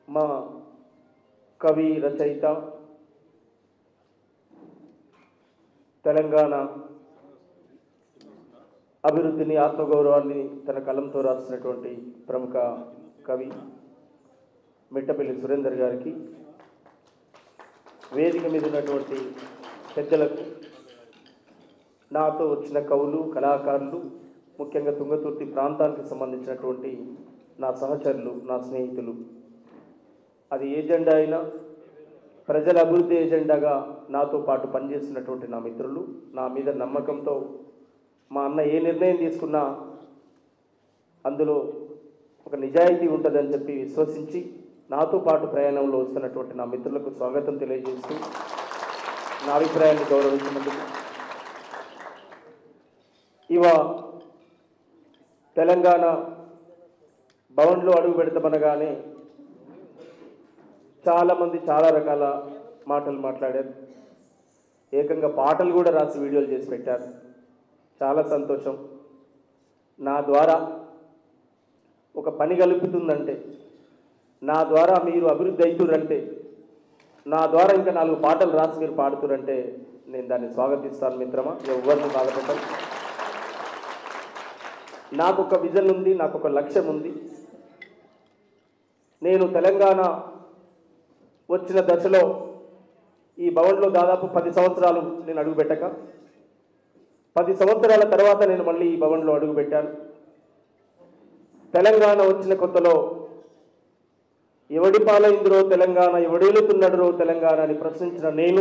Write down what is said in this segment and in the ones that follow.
మా కవి రచయిత తెలంగాణ అభివృద్ధిని ఆత్మగౌరవాన్ని తన కలంతో రాసినటువంటి ప్రముఖ కవి మిట్టపల్లి సురేందర్ గారికి వేదిక మీద ఉన్నటువంటి పెద్దలకు నాతో వచ్చిన కవులు కళాకారులు ముఖ్యంగా తుంగతుర్తి ప్రాంతానికి సంబంధించినటువంటి నా సహచరులు నా స్నేహితులు అది ఏజెండా అయినా ప్రజల అభివృద్ధి ఏజెండాగా నాతో పాటు పనిచేస్తున్నటువంటి నా మిత్రులు నా మీద నమ్మకంతో మా అన్న ఏ నిర్ణయం తీసుకున్నా అందులో ఒక నిజాయితీ ఉంటుందని చెప్పి విశ్వసించి నాతో పాటు ప్రయాణంలో వస్తున్నటువంటి నా మిత్రులకు స్వాగతం తెలియజేస్తూ నా అభిప్రాయాన్ని గౌరవించినందుకు ఇవ తెలంగాణ భవన్లో అడుగు పెడతామనగానే చాలామంది చాలా రకాల మాటలు మాట్లాడారు ఏకంగా పాటలు కూడా రాసి వీడియోలు చేసి పెట్టారు చాలా సంతోషం నా ద్వారా ఒక పని కలుపుతుందంటే నా ద్వారా మీరు అభివృద్ధి అవుతురంటే నా ద్వారా ఇంకా నాలుగు పాటలు రాసి మీరు పాడుతురంటే నేను దాన్ని స్వాగతిస్తాను మిత్రమా ఎవరిని బాధపడ్డాను నాకు ఒక విజన్ ఉంది నాకు ఒక లక్ష్యం ఉంది నేను తెలంగాణ వచ్చిన దశలో ఈ భవన్లో దాదాపు పది సంవత్సరాలు నేను అడుగుపెట్టక పది సంవత్సరాల తర్వాత నేను మళ్ళీ ఈ భవన్లో అడుగుపెట్టాను తెలంగాణ వచ్చిన కొత్తలో ఎవడి పాలైందిరో తెలంగాణ ఎవడేలుతున్నాడరో తెలంగాణ అని ప్రశ్నించిన నేను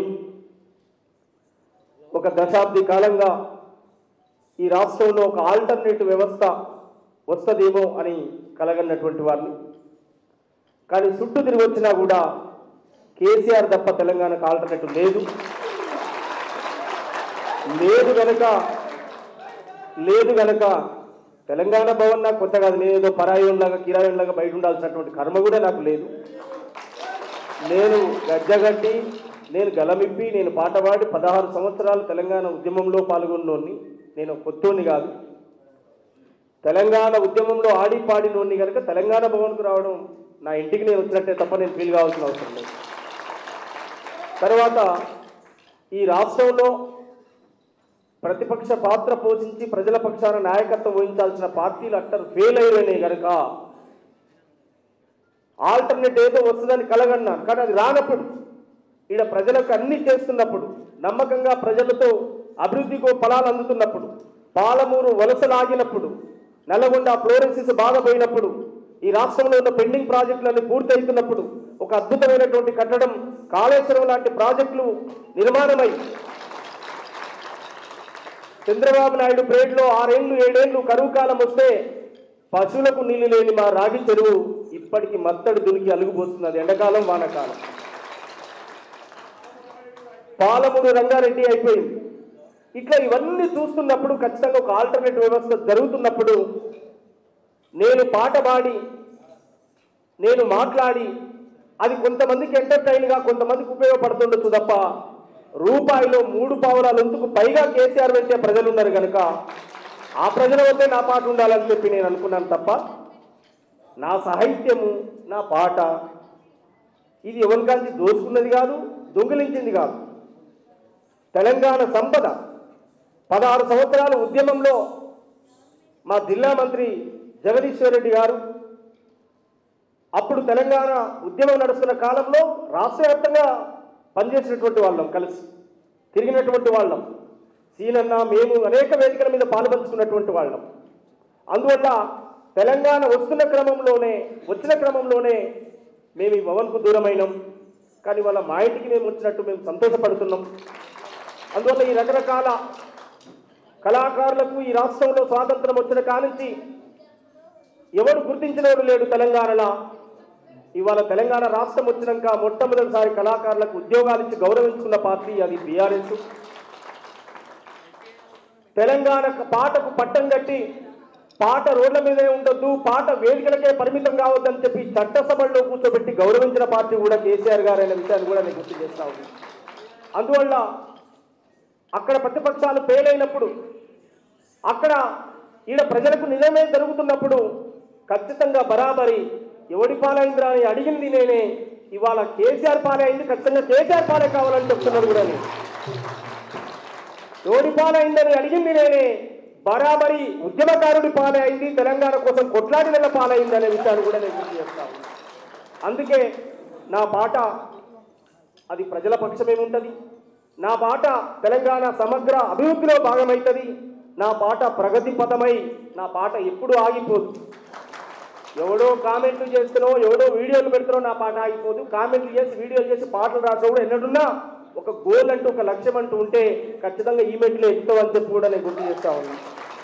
ఒక దశాబ్ది కాలంగా ఈ రాష్ట్రంలో ఒక ఆల్టర్నేటివ్ వ్యవస్థ వస్తుందేమో అని కలగన్నటువంటి వారిని కానీ చుట్టూ తిరిగి వచ్చినా కూడా కేసీఆర్ తప్ప తెలంగాణకు ఆల్టర్నేటివ్ లేదు లేదు గనక లేదు గనక తెలంగాణ భవన్ నాకు కొత్త కాదు నేను ఏదో పరాయంలాగా కిరాయంలాగా బయట ఉండాల్సినటువంటి కర్మ కూడా నాకు లేదు నేను గజ్జగట్టి నేను గలమిప్పి నేను పాట పాడి పదహారు సంవత్సరాలు తెలంగాణ ఉద్యమంలో పాల్గొన్నోని నేను కొత్తోని కాదు తెలంగాణ ఉద్యమంలో ఆడి పాడినోని కనుక తెలంగాణ భవన్కు రావడం నా ఇంటికి నేను వచ్చినట్టే తప్ప నేను ఫీల్ కావాల్సిన అవసరం లేదు తర్వాత ఈ రాష్ట్రంలో ప్రతిపక్ష పాత్ర పోషించి ప్రజల పక్షాన నాయకత్వం వహించాల్సిన పార్టీలు అట్టరు ఫెయిల్ అయ్యాయి కనుక ఆల్టర్నేట్ ఏదో వస్తుందని కలగన్నాను కానీ అది రానప్పుడు ఈడ ప్రజలకు అన్ని చేస్తున్నప్పుడు నమ్మకంగా ప్రజలతో అభివృద్ధికో ఫలాలు అందుతున్నప్పుడు పాలమూరు వలసలాగినప్పుడు నల్లగొండ ఫ్లోరెన్సిస్ బాధపోయినప్పుడు ఈ రాష్ట్రంలో ఉన్న పెండింగ్ ప్రాజెక్టులన్నీ పూర్తవుతున్నప్పుడు ఒక అద్భుతమైనటువంటి కట్టడం కాళేశ్వరం లాంటి ప్రాజెక్టులు నిర్మాణమై చంద్రబాబు నాయుడు ప్రేడ్లో ఆరేళ్లు ఏడేళ్లు కరువు కాలం వస్తే పశువులకు నీళ్లు లేని మా రాగి చెరువు ఇప్పటికి మత్తడి దునికి అలుగుపోతున్నది ఎండాకాలం వానకాలం పాలమూరు రంగారెడ్డి అయిపోయింది ఇట్లా ఇవన్నీ చూస్తున్నప్పుడు ఖచ్చితంగా ఒక ఆల్టర్నేట్ వ్యవస్థ జరుగుతున్నప్పుడు నేను పాట పాడి నేను మాట్లాడి అది కొంతమందికి ఎంటర్టైన్గా కొంతమందికి ఉపయోగపడుతుండొచ్చు తప్ప రూపాయిలో మూడు పావురాల వంతుకు పైగా కేసీఆర్ పెట్టే ప్రజలు ఉన్నారు కనుక ఆ ప్రజల వద్దే నా పాట ఉండాలని చెప్పి నేను అనుకున్నాను తప్ప నా సాహిత్యము నా పాట ఇది ఎవరికాంచి దోచుకున్నది కాదు దొంగిలించింది కాదు తెలంగాణ సంపద పదహారు సంవత్సరాల ఉద్యమంలో మా జిల్లా మంత్రి జగదీశ్వర్ రెడ్డి గారు అప్పుడు తెలంగాణ ఉద్యమం నడుస్తున్న కాలంలో రాష్ట్ర వ్యాప్తంగా పనిచేసినటువంటి వాళ్ళం కలిసి తిరిగినటువంటి వాళ్ళం సీనన్న మేము అనేక వేదికల మీద పాల్పంచుకున్నటువంటి వాళ్ళం అందువల్ల తెలంగాణ వస్తున్న క్రమంలోనే వచ్చిన క్రమంలోనే మేము ఈ భవన్కు దూరమైనాం కానీ వాళ్ళ మా ఇంటికి మేము వచ్చినట్టు మేము సంతోషపడుతున్నాం అందువల్ల ఈ రకరకాల కళాకారులకు ఈ రాష్ట్రంలో స్వాతంత్రం వచ్చిన కానుంచి ఎవడు గుర్తించినవాడు లేడు తెలంగాణలో ఇవాళ తెలంగాణ రాష్ట్రం వచ్చినాక మొట్టమొదటిసారి కళాకారులకు ఉద్యోగాలు ఇచ్చి గౌరవించుకున్న పార్టీ అది బీఆర్ఎస్ తెలంగాణ పాటకు పట్టం కట్టి పాట రోడ్ల మీదే ఉండొద్దు పాట వేదికలకే పరిమితం కావద్దని చెప్పి చట్టసభల్లో కూర్చోబెట్టి గౌరవించిన పార్టీ కూడా కేసీఆర్ గారు అనే విషయాన్ని కూడా నేను గుర్తు చేస్తా ఉంది అందువల్ల అక్కడ ప్రతిపక్షాలు ఫెయిల్ అక్కడ ఈడ ప్రజలకు నిజమే జరుగుతున్నప్పుడు ఖచ్చితంగా బరాబరి ఎవడి పాలైందిరా అని అడిగింది నేనే ఇవాళ కేసీఆర్ పాలే అయింది ఖచ్చితంగా కేసీఆర్ పాలే కావాలని చెప్తున్నాను కూడా నేను ఎవడి పాలైందని అడిగింది నేనే బరాబరి ఉద్యమకారుడి పాలే అయింది తెలంగాణ కోసం కొట్లాడిన పాలైంది అనే విషయాన్ని కూడా నేను గుర్తు చేస్తాను అందుకే నా పాట అది ప్రజల పక్షమేముంటుంది నా పాట తెలంగాణ సమగ్ర అభివృద్ధిలో భాగమవుతుంది నా పాట ప్రగతి పదమై నా పాట ఎప్పుడు ఆగిపోదు ఎవడో కామెంట్లు చేస్తున్నావు ఎవడో వీడియోలు పెడుతున్నావు నా పాట ఆగిపోదు కామెంట్లు చేసి వీడియోలు చేసి పాటలు రాసా కూడా ఎన్నడున్నా ఒక గోల్ అంటూ ఒక లక్ష్యం అంటూ ఉంటే ఖచ్చితంగా ఈ మెట్లు ఎక్కుతావని చెప్పి కూడా నేను గుర్తు చేస్తా ఉన్నాను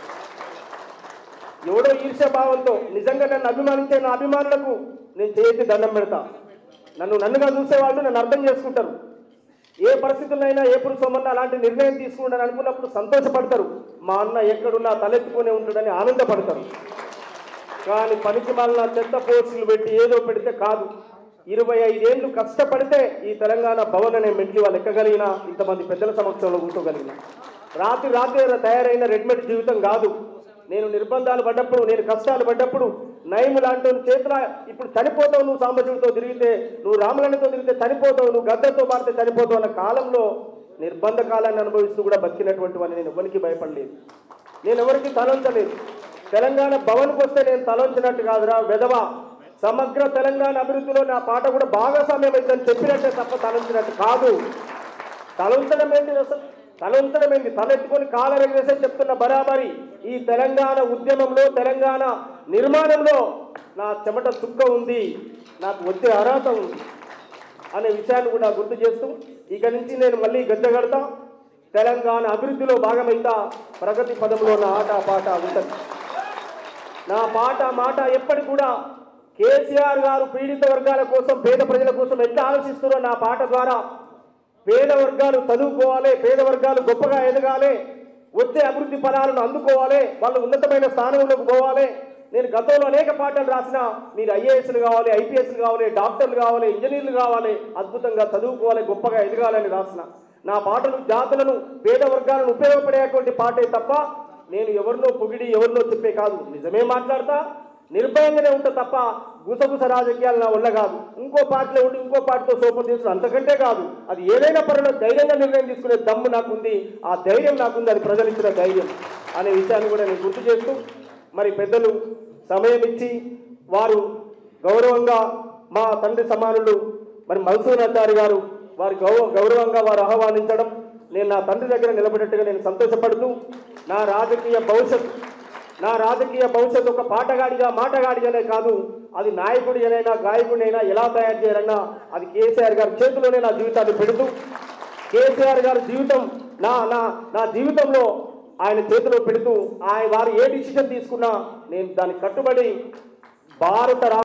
ఎవడో ఈర్ష్య భావంతో నిజంగా నన్ను అభిమానించే నా అభిమానులకు నేను చేతి దండం పెడతా నన్ను నన్నుగా చూసేవాళ్ళు నన్ను అర్థం చేసుకుంటారు ఏ పరిస్థితులైనా ఏ పురుషమన్నా అలాంటి నిర్ణయం తీసుకుంటాను అనుకున్నప్పుడు సంతోషపడతారు మా అన్న ఎక్కడున్నా తలెత్తుకునే ఉంటాడని ఆనందపడతారు కానీ పనికి మాలిన చెత్త పోస్టులు పెట్టి ఏదో పెడితే కాదు ఇరవై ఐదేళ్లు కష్టపడితే ఈ తెలంగాణ భవన్ అనే మెట్లు వాళ్ళు ఎక్కగలిగిన ఇంతమంది పెద్దల సమక్షంలో కూర్చోగలిగిన రాత్రి రాత్రి తయారైన రెడ్మెడ్ జీవితం కాదు నేను నిర్బంధాలు పడ్డప్పుడు నేను కష్టాలు పడ్డప్పుడు నయము లాంటి వాని చేతుల ఇప్పుడు చనిపోతావు నువ్వు సాంబశివుడితో తిరిగితే నువ్వు రామలన్నతో తిరిగితే చనిపోతావు నువ్వు గద్దతో మారితే చనిపోతావు అన్న కాలంలో నిర్బంధ కాలాన్ని అనుభవిస్తూ కూడా బతికినటువంటి వాడిని నేను ఎవరికి భయపడలేదు నేను ఎవరికి తలంచలేదు తెలంగాణ భవన్కి వస్తే నేను తలంచినట్టు కాదురా వెధవా సమగ్ర తెలంగాణ అభివృద్ధిలో నా పాట కూడా భాగస్వామ్యం అవుతుందని చెప్పినట్టే తప్ప తలంచినట్టు కాదు తలంచడం ఏంటి అసలు తలంచడం ఏంటి తలెత్తుకొని కాలరెగేసే చెప్తున్న బరాబరి ఈ తెలంగాణ ఉద్యమంలో తెలంగాణ నిర్మాణంలో నా చెమట చుక్క ఉంది నాకు వచ్చే అర్హత ఉంది అనే విషయాన్ని కూడా గుర్తు చేస్తూ ఇక నుంచి నేను మళ్ళీ గద్దెగడతా తెలంగాణ అభివృద్ధిలో భాగమైతా ప్రగతి పదంలో నా ఆట పాట ఉంటుంది నా పాట మాట ఎప్పటి కూడా కేసీఆర్ గారు పీడిత వర్గాల కోసం పేద ప్రజల కోసం ఎట్లా ఆలోచిస్తున్నారో నా పాట ద్వారా పేద వర్గాలు చదువుకోవాలి పేద వర్గాలు గొప్పగా ఎదగాలి వచ్చే అభివృద్ధి ఫలాలను అందుకోవాలి వాళ్ళు ఉన్నతమైన స్థానంలోకి పోవాలి నేను గతంలో అనేక పాటలు రాసిన మీరు ఐఏఎస్లు కావాలి ఐపీఎస్లు కావాలి డాక్టర్లు కావాలి ఇంజనీర్లు కావాలి అద్భుతంగా చదువుకోవాలి గొప్పగా ఎదగాలని రాసిన నా పాటలు జాతులను పేద వర్గాలను ఉపయోగపడేటువంటి పాటే తప్ప నేను ఎవరినో పొగిడి ఎవరినో చెప్పే కాదు నిజమే మాట్లాడతా నిర్భయంగానే ఉంటా తప్ప గుసగుస రాజకీయాలు నా వల్ల కాదు ఇంకో పార్టీలో ఉండి ఇంకో పార్టీతో సోపం తీసుకుని అంతకంటే కాదు అది ఏదైనా పరంలో ధైర్యంగా నిర్ణయం తీసుకునే దమ్ము నాకుంది ఆ ధైర్యం నాకుంది అది ప్రజలు ఇచ్చిన ధైర్యం అనే విషయాన్ని కూడా నేను గుర్తు చేస్తూ మరి పెద్దలు సమయం ఇచ్చి వారు గౌరవంగా మా తండ్రి సమానులు మరి మధుసూనాచారి గారు వారి గౌరవ గౌరవంగా వారు ఆహ్వానించడం నేను నా తండ్రి దగ్గర నిలబడినట్టుగా నేను సంతోషపడుతూ నా రాజకీయ భవిష్యత్ నా రాజకీయ భవిష్యత్తు ఒక పాటగాడిగా మాటగాడిగానే కాదు అది నాయకుడినైనా గాయకుడినైనా ఎలా తయారు చేయాలన్నా అది కేసీఆర్ గారి చేతిలోనే నా జీవితాన్ని పెడుతూ కేసీఆర్ గారి జీవితం నా నా నా జీవితంలో ఆయన చేతిలో పెడుతూ ఆయన వారు ఏ డిసిషన్ తీసుకున్నా నేను దానికి కట్టుబడి భారత రా